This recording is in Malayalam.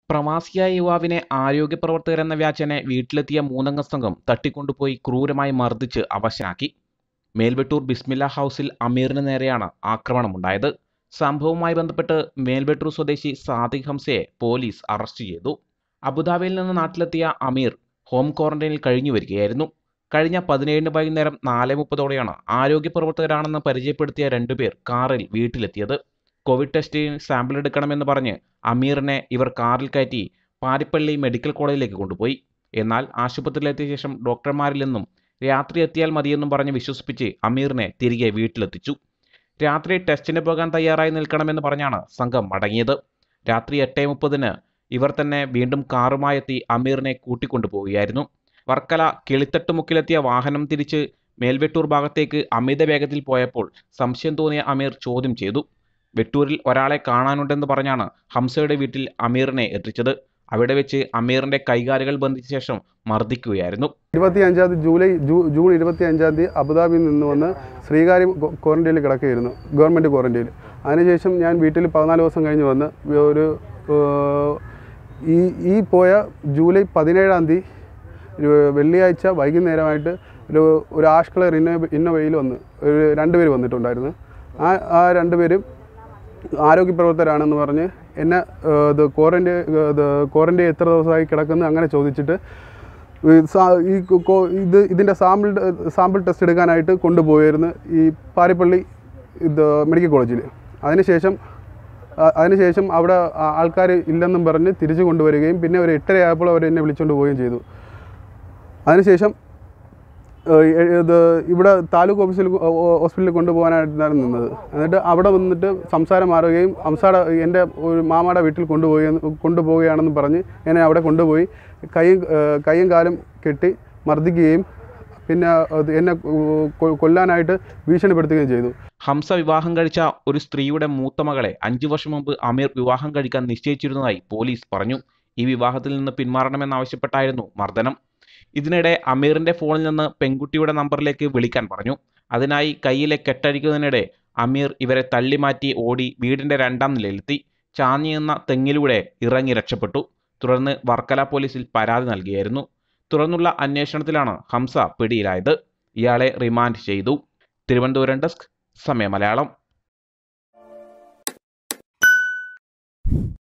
പ്രവാസിയായ യുവാവിനെ ആരോഗ്യ പ്രവർത്തകരെന്ന വ്യാജനെ വീട്ടിലെത്തിയ മൂന്നംഗ സംഘം തട്ടിക്കൊണ്ടുപോയി ക്രൂരമായി മർദ്ദിച്ച് അവശനാക്കി മേൽവെട്ടൂർ ബിസ്മില്ല ഹൗസിൽ അമീറിന് നേരെയാണ് ആക്രമണമുണ്ടായത് സംഭവവുമായി ബന്ധപ്പെട്ട് മേൽവെട്ടൂർ സ്വദേശി സാദിഖ് ഹംസയെ പോലീസ് അറസ്റ്റ് ചെയ്തു അബുദാബിയിൽ നിന്ന് നാട്ടിലെത്തിയ അമീർ ഹോം ക്വാറന്റൈനിൽ കഴിഞ്ഞു വരികയായിരുന്നു കഴിഞ്ഞ പതിനേഴിന് വൈകുന്നേരം നാല് മുപ്പതോടെയാണ് ആരോഗ്യ പ്രവർത്തകരാണെന്ന് പരിചയപ്പെടുത്തിയ രണ്ടുപേർ കാറിൽ വീട്ടിലെത്തിയത് കോവിഡ് ടെസ്റ്റിന് സാമ്പിൾ എടുക്കണമെന്ന് പറഞ്ഞ് അമീറിനെ ഇവർ കാറിൽ കയറ്റി പാരിപ്പള്ളി മെഡിക്കൽ കോളേജിലേക്ക് കൊണ്ടുപോയി എന്നാൽ ആശുപത്രിയിലെത്തിയ ശേഷം ഡോക്ടർമാരിൽ നിന്നും രാത്രി എത്തിയാൽ മതിയെന്നും പറഞ്ഞ് വിശ്വസിപ്പിച്ച് അമീറിനെ തിരികെ വീട്ടിലെത്തിച്ചു രാത്രി ടെസ്റ്റിന് പോകാൻ തയ്യാറായി നിൽക്കണമെന്ന് പറഞ്ഞാണ് സംഘം മടങ്ങിയത് രാത്രി എട്ടേ മുപ്പതിന് ഇവർ തന്നെ വീണ്ടും കാറുമായെത്തി അമീറിനെ കൂട്ടിക്കൊണ്ടുപോവുകയായിരുന്നു വർക്കല കിളിത്തട്ട് മുക്കിലെത്തിയ വാഹനം തിരിച്ച് മേൽവെട്ടൂർ ഭാഗത്തേക്ക് അമിത വേഗത്തിൽ പോയപ്പോൾ സംശയം തോന്നിയ അമീർ ചോദ്യം ചെയ്തു വെട്ടൂരിൽ ഒരാളെ കാണാനുണ്ടെന്ന് പറഞ്ഞാണ് ഹംസയുടെ വീട്ടിൽ അമീറിനെ എത്തിച്ചത് അവിടെ വെച്ച് അമീറിന്റെ കൈകാലുകൾ ബന്ധിച്ച ശേഷം മർദ്ദിക്കുകയായിരുന്നു ഇരുപത്തി അഞ്ചാം തീയതി ജൂലൈ ജൂ ജൂൺ ഇരുപത്തി അഞ്ചാം തീയതി അബുദാബിയിൽ നിന്ന് വന്ന് ശ്രീകാര്യം ക്വാറന്റൈനിൽ കിടക്കുകയായിരുന്നു ഗവൺമെൻറ് ക്വാറന്റൈനിൽ അതിനുശേഷം ഞാൻ വീട്ടിൽ പതിനാല് ദിവസം കഴിഞ്ഞ് വന്ന് ഒരു ഏഹ്, ഈ ഈ പോയ ജൂലൈ പതിനേഴാം തീയതി ഒരു വെള്ളിയാഴ്ച വൈകുന്നേരമായിട്ട് ഒരു ഒരു ആഷ് കളർ ഇന്നോ ഇന്നോവയിൽ വന്ന് ഒരു രണ്ടുപേര് വന്നിട്ടുണ്ടായിരുന്നു ആ ആ രണ്ടുപേരും ആരോഗ്യ പ്രവർത്തകരാണെന്ന് പറഞ്ഞ് എന്നെ ഏഹ്, ഇത് ക്വാറന്റൈൻ ഇത് ക്വാറന്റൈൻ എത്ര ദിവസമായി കിടക്കുന്നു അങ്ങനെ ചോദിച്ചിട്ട് ഈ സാ- ഈ കൊ- കൊ- ഇത് ഇതിൻ്റെ സാമ്പിൾ സാമ്പിൾ ടെസ്റ്റ് എടുക്കാനായിട്ട് കൊണ്ടുപോയിരുന്നു ഈ പാരിപ്പള്ളി ഇത് മെഡിക്കൽ കോളേജിൽ അതിനുശേഷം ആ- അതിനുശേഷം അവിടെ ആൾക്കാർ ഇല്ലെന്നും പറഞ്ഞ് തിരിച്ചു കൊണ്ടുവരികയും പിന്നെ ഒരു എട്ടരയായപ്പോൾ അവർ എന്നെ വിളിച്ചുകൊണ്ട് പോവുകയും ചെയ്തു അതിനുശേഷം ഏഹ് എ- ഇത് ഇവിടെ താലൂക്ക് ഓഫീസിൽ കൊ- ഓ- ഓ- ഹോസ്പിറ്റലിൽ കൊണ്ടുപോകാനായിട്ടാണ് നിന്നത് എന്നിട്ട് അവിടെ വന്നിട്ട് സംസാരം മാറുകയും ഹംസയുടെ എൻ്റെ ഒരു മാമയുടെ വീട്ടിൽ കൊണ്ടുപോയി കൊണ്ടുപോവുകയാണെന്ന് പറഞ്ഞ് എന്നെ അവിടെ കൊണ്ടുപോയി കൈയും ഏഹ് കൈയും കാലും കെട്ടി മർദ്ദിക്കുകയും പിന്നെ അത് എന്നെ കൊ- കൊല്ലാനായിട്ട് ഭീഷണിപ്പെടുത്തുകയും ചെയ്തു ഹംസ വിവാഹം കഴിച്ച ഒരു സ്ത്രീയുടെ മൂത്ത മകളെ അഞ്ചു വർഷം മുമ്പ് അമീർ വിവാഹം കഴിക്കാൻ നിശ്ചയിച്ചിരുന്നതായി പോലീസ് പറഞ്ഞു ഈ വിവാഹത്തിൽ നിന്ന് പിന്മാറണമെന്നാവശ്യപ്പെട്ടായിരുന്നു മർദ്ദനം ഇതിനിടെ അമീറിന്റെ ഫോണിൽ നിന്ന് പെൺകുട്ടിയുടെ നമ്പറിലേക്ക് വിളിക്കാൻ പറഞ്ഞു അതിനായി കയ്യിലെ കെട്ടഴിക്കുന്നതിനിടെ അമീർ ഇവരെ തള്ളിമാറ്റി ഓടി വീടിന്റെ രണ്ടാം നിലയിലെത്തി ചാഞ്ഞു നിന്ന തെങ്ങിലൂടെ ഇറങ്ങി രക്ഷപ്പെട്ടു തുടർന്ന് വർക്കല പോലീസിൽ പരാതി നൽകിയായിരുന്നു തുടർന്നുള്ള അന്വേഷണത്തിലാണ് ഹംസ പിടിയിലായത് ഇയാളെ റിമാൻഡ് ചെയ്തു തിരുവനന്തപുരം ഡെസ്ക് സമയ മലയാളം